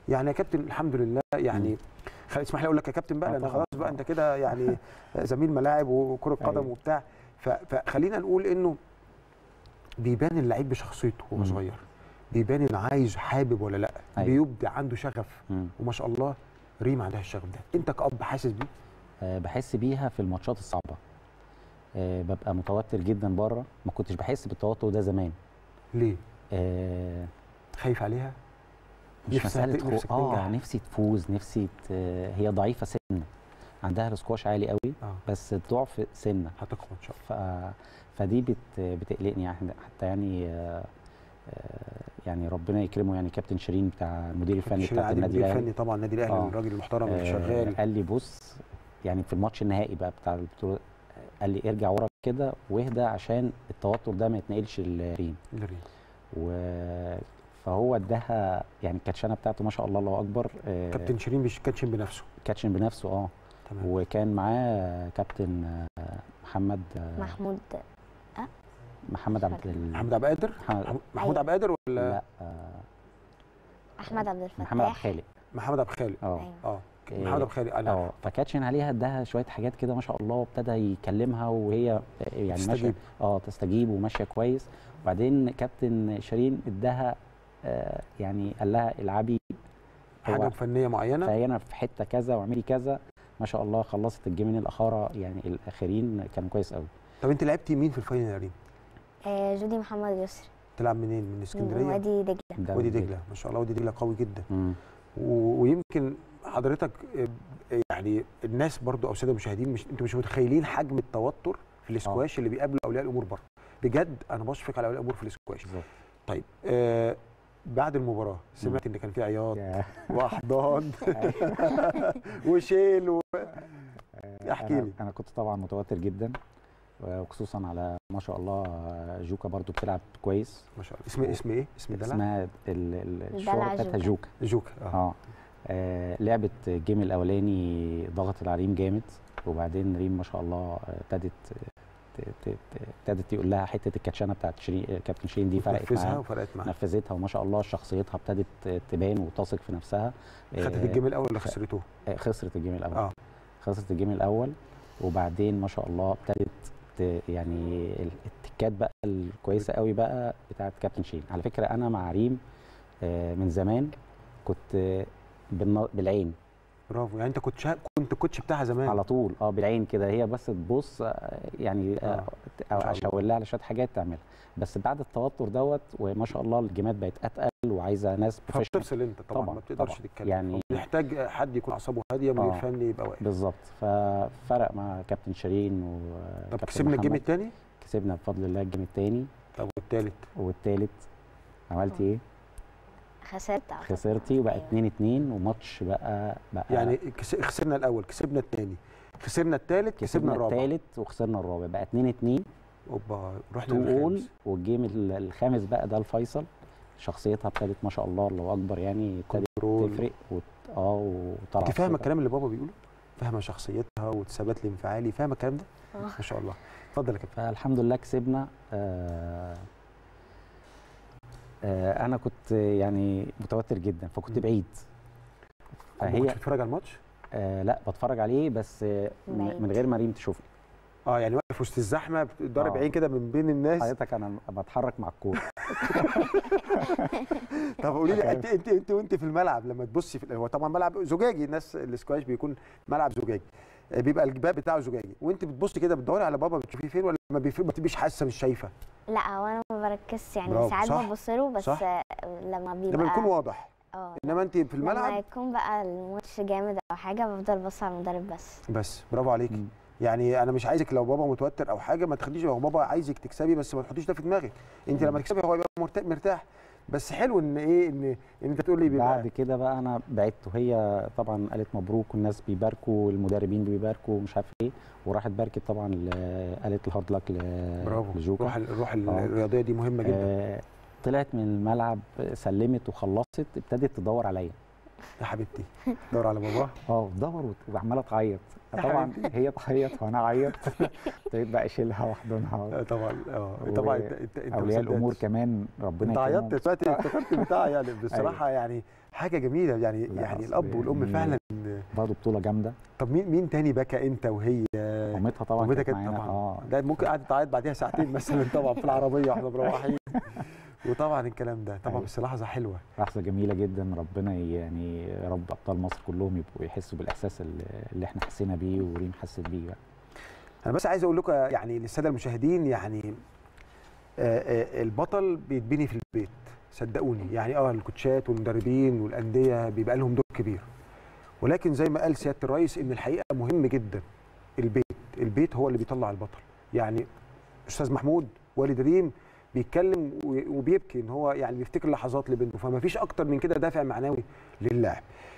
يعني يا كابتن الحمد لله يعني خل... اسمح لي اقول لك يا كابتن بقى آه لان طبعاً. خلاص بقى انت كده يعني زميل ملاعب وكره قدم أيوة. وبتاع ف... فخلينا نقول انه بيبان اللعيب بشخصيته وهو مم. صغير بيبان انه عايز حابب ولا لا أيوة. بيبدع عنده شغف مم. وما شاء الله ريم عندها الشغف ده انت كأب حاسس بيه آه، بحس بيها في الماتشات الصعبه آه، ببقى متوتر جدا بره ما كنتش بحس بالتوتر ده زمان ليه آه، خايف عليها مش نفسها مساله ت- خو... نفسك اه تنجح. نفسي تفوز نفسي ت... هي ضعيفه سنه عندها السكواش عالي قوي اه بس ضعف سنه هتقوى ان شاء ف... فدي بت... بتقلقني يعني حتى يعني آه، آه، يعني ربنا يكرمه يعني كابتن شيرين بتاع المدير الفني الله بتاع النادي المدير الاهلي الفني طبعا النادي الاهلي آه. الراجل المحترم اللي آه، شغال قال لي بص يعني في الماتش النهائي بقى بتاع البطوله قال لي ارجع ورا كده واهدى عشان التوتر ده ما يتنقلش لريم لريم. و فهو اداها يعني الكاتشانه بتاعته ما شاء الله الله اكبر آه، كابتن شيرين مش كاتشن بنفسه كاتشن بنفسه اه تمام وكان معاه كابتن آه، محمد آه، محمود محمد عبد ال- محمود عبد القادر محمد محمود عبد القادر ولا لا آه، احمد عبد الفتاح محمد عبد الخالق محمد عبد الخالق اه أيوة. اه إيه. محمد عبد الخالق انا اه فكاتشن عليها اداها شويه حاجات كده ما شاء الله وابتدى يكلمها وهي يعني ماشيه تستجيب. اه تستجيب وماشيه كويس وبعدين كابتن شيرين اداها آه يعني قال لها العبي حاجه هو فنيه معينه فهنا في حته كذا واعملي كذا ما شاء الله خلصت الجيمين الاخرى يعني الاخرين كانوا كويس قوي طب انت لعبتي مين في الفاينل يا ريم؟ آه جودي محمد يسري تلعب منين؟ من من اسكندريه؟ وادي دجله ده وادي دجله ما شاء الله وادي دجله قوي جدا مم. و- ويمكن حضرتك آه، يعني الناس برضو او الساده المشاهدين مش انتوا مش متخيلين حجم التوتر في الاسكواش اللي بيقابل اولياء الامور بره بجد انا بشفق على اولياء الامور في الاسكواش بالظبط طيب آه بعد المباراه سمعت ان كان في عياط يا- واحضان وشيل و... احكي أنا- لي انا كنت طبعا متوتر جدا وخصوصا على ما شاء الله جوكا برضو بتلعب كويس ما شاء الله اسم اسم ايه؟ اسم دلع؟ اسمها ال- ال- دلع الشهرة بتاعتها جوكا. جوكا جوكا اه اه آه، لعبت الجيم الاولاني ضغط على ريم جامد وبعدين ريم ما شاء الله آه، ابتدت ت- ت- ت- ابتدت يقول لها حته الكاتشانه بتاعت شيرين كابتن شيرين دي فرقت نفذها معاها وفرقت معاها نفذتها وما شاء الله شخصيتها ابتدت تبان وتثق في نفسها خدت آه، الجيم الاول ولا خسرته؟ آه، خسرت الجيم الاول اه خسرت الجيم الاول وبعدين ما شاء الله ابتدت ت- يعني ال- التكات بقى الكويسه قوي بقى بتاعت كابتن شيرين على فكره انا مع ريم آه، من زمان كنت آه، بالن- بالعين برافو يعني انت كنت شا... كنت الكوتش بتاعها زمان على طول اه بالعين كده هي بس تبص آه، يعني آه، آه، ما او شاء الله. اشاور لها على شويه حاجات تعملها بس بعد التوتر دوت وما شاء الله الجيمات بقت اتقل وعايزه ناس بروفيشنال فبتفصل انت طبعا, طبعاً، ما بتقدرش طبعاً. تتكلم يعني- محتاج حد يكون اعصابه هاديه مدير آه. فني يبقى واقف بالظبط ففرق مع كابتن شيرين طب وكابتن كسبنا الجيم محمد. الثاني كسبنا بفضل الله الجيم الثاني طب والثالث والثالث عملت ايه؟ خسرت أعتقد. خسرتي وبقى أيوة. 2 2 وماتش بقى بقى يعني كس... خسرنا الاول كسبنا الثاني خسرنا الثالث كسبنا كسبنا الرابع الثالث وخسرنا الرابع بقى 2 2 اوبا رحنا تو اول للخامس والجيم ال- الخامس بقى ده الفيصل شخصيتها ابتدت ما شاء الله الله اكبر يعني ابتدت كنترول تفرق وت... اه وطلعت انت فاهمه صوتها. الكلام اللي بابا بيقوله فاهمه شخصيتها والثبات الانفعالي فاهمه الكلام ده آه. ما شاء الله اتفضل يا كابتن فالحمد لله كسبنا آه آه انا كنت يعني متوتر جدا فكنت مم. بعيد ما فهي كنتش بتتفرج على الماتش آه لا بتفرج عليه بس آه م- بعيد. من غير ما ريم تشوفني اه يعني واقف وسط الزحمه ضارب آه. عين كده من بين الناس حضرتك انا بتحرك مع الكوره طب قولي لي انت انت انت وانت في الملعب لما تبصي في هو طبعا ملعب زجاجي الناس الاسكواش بيكون ملعب زجاجي آه، بيبقى الباب بتاعه زجاجي وانت بتبصي كده بتدوري على بابا بتشوفيه فين ولا ما بيف- ما بتبقيش حاسه مش شايفه لا هو انا ما بركزش يعني برافو، ساعات صح، ببص له بس صح. آه، لما بيبقى لما يكون واضح اه انما انت في لما الملعب يكون بقى الماتش جامد او حاجه بفضل بص على المدرب بس بس برافو عليك مم. يعني انا مش عايزك لو بابا متوتر او حاجه ما تاخديش هو بابا عايزك تكسبي بس ما تحطيش ده في دماغك انت لما تكسبي هو يبقى مرتاح مرتاح بس حلو ان ايه ان ان انت تقول لي بعد بيبقى كده بقى انا بعدت وهي طبعا قالت مبروك والناس بيباركوا والمدربين بيباركوا ومش عارف ايه وراحت باركت طبعا ل- قالت الهارد لك ل- برافو لجوكا روح ال- الروح آه. الرياضيه دي مهمه جدا آه طلعت من الملعب سلمت وخلصت ابتدت تدور عليا يا حبيبتي دور على باباه اه بتدور وت- وعماله تعيط يا طبعا حبيبتي. هي تعيط وانا اعيط ابتديت بقى اشيلها واحضنها آه، طبعا اه و- طبعا انت انت انت ما اولياء الامور صدقتش. كمان ربنا انت يكرمهم. عيطت دلوقتي افتكرت بتاع يعني بصراحه يعني حاجه جميله يعني لا، يعني أصل الاب والام يعني فعلا برضه بطوله جامده طب مين مين تاني بكى انت وهي مامتها طبعا مامتها كانت كانت معانا طبعا اه ده ممكن قعدت تعيط بعديها ساعتين مثلا طبعا في العربيه واحنا مروحين وطبعا الكلام ده طبعا أيوة. بس لحظه حلوه لحظه جميله جدا ربنا يعني يا رب ابطال مصر كلهم يبقوا يحسوا بالاحساس اللي اللي احنا حسينا بيه وريم حست بيه بقى. انا بس عايز اقول لكم يعني للساده المشاهدين يعني آه، آه، البطل بيتبني في البيت صدقوني يعني اه الكوتشات والمدربين والانديه بيبقى لهم دور كبير ولكن زي ما قال سياده الرئيس ان الحقيقه مهم جدا البيت البيت هو اللي بيطلع البطل يعني استاذ محمود والد ريم بيتكلم و- وبيبكي ان هو يعني بيفتكر لحظات لبنته فما فيش اكتر من كده دافع معنوي للاعب